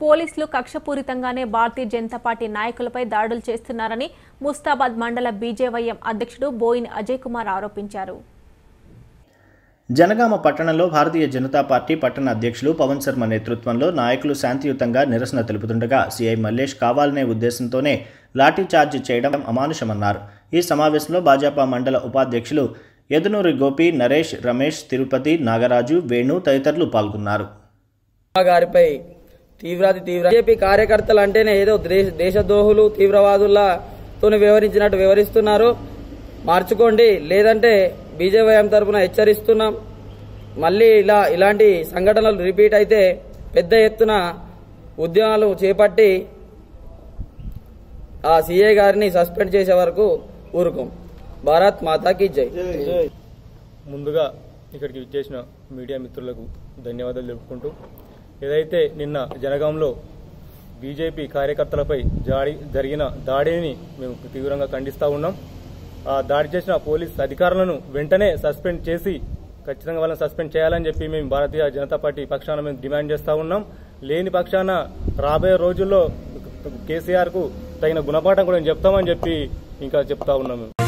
పోలీసులు కక్షపూరితంగానే భారతీయ జనతా పార్టీ నాయకులపై దాడులు చేస్తున్నారని ముస్తాబాద్ మండల బీజేవైఎం అధ్యక్షుడు బోయిన్ అజయ్ కుమార్ ఆరోపించారు జనగామ పట్టణంలో భారతీయ జనతా పార్టీ పట్టణ అధ్యక్షులు పవన్ శర్మ నేతృత్వంలో నాయకులు శాంతియుతంగా నిరసన తెలుపుతుండగా సీఐ మల్లేష్ కావాలనే ఉద్దేశంతోనే లాఠీచార్జ్ చేయడం అమానుషమన్నారు ఈ సమావేశంలో భాజపా మండల ఉపాధ్యక్షులు యదునూరి గోపి నరేష్ రమేష్ తిరుపతి నాగరాజు వేణు తదితరులు పాల్గొన్నారు గారిపై తీవ్రాతి తీవ్ర బీజేపీ కార్యకర్తలు అంటేనే ఏదో దేశ దేశద్రోహులు తీవ్రవాదులతో వివరించినట్టు వివరిస్తున్నారు మార్చుకోండి లేదంటే బీజేవైఎం తరఫున హెచ్చరిస్తున్నాం మళ్ళీ ఇలా ఇలాంటి సంఘటనలు రిపీట్ అయితే పెద్ద ఎత్తున ఉద్యమాలు చేపట్టి ఆ సీఏ గారిని సస్పెండ్ చేసే వరకు ఊరుకోం భారత్ మాతాకి జై ముందుగా ఇక్కడికి విచ్చేసిన మీడియా మిత్రులకు ధన్యవాదాలు తెలుపుకుంటూ ఏదైతే నిన్న జనగాంలో బీజేపీ కార్యకర్తలపై జాడి జరిగిన దాడిని మేము తీవ్రంగా ఖండిస్తూ ఉన్నాం ఆ దాడి చేసిన పోలీస్ అధికారులను వెంటనే సస్పెండ్ చేసి ఖచ్చితంగా వాళ్ళని సస్పెండ్ చేయాలని చెప్పి మేము భారతీయ జనతా పార్టీ పక్షాన మేము డిమాండ్ చేస్తూ ఉన్నాం లేని పక్షాన రాబోయే రోజుల్లో కేసీఆర్ కు తగిన గుణపాఠం కూడా చెప్తామని చెప్పి ఇంకా చెప్తా ఉన్నాం మేము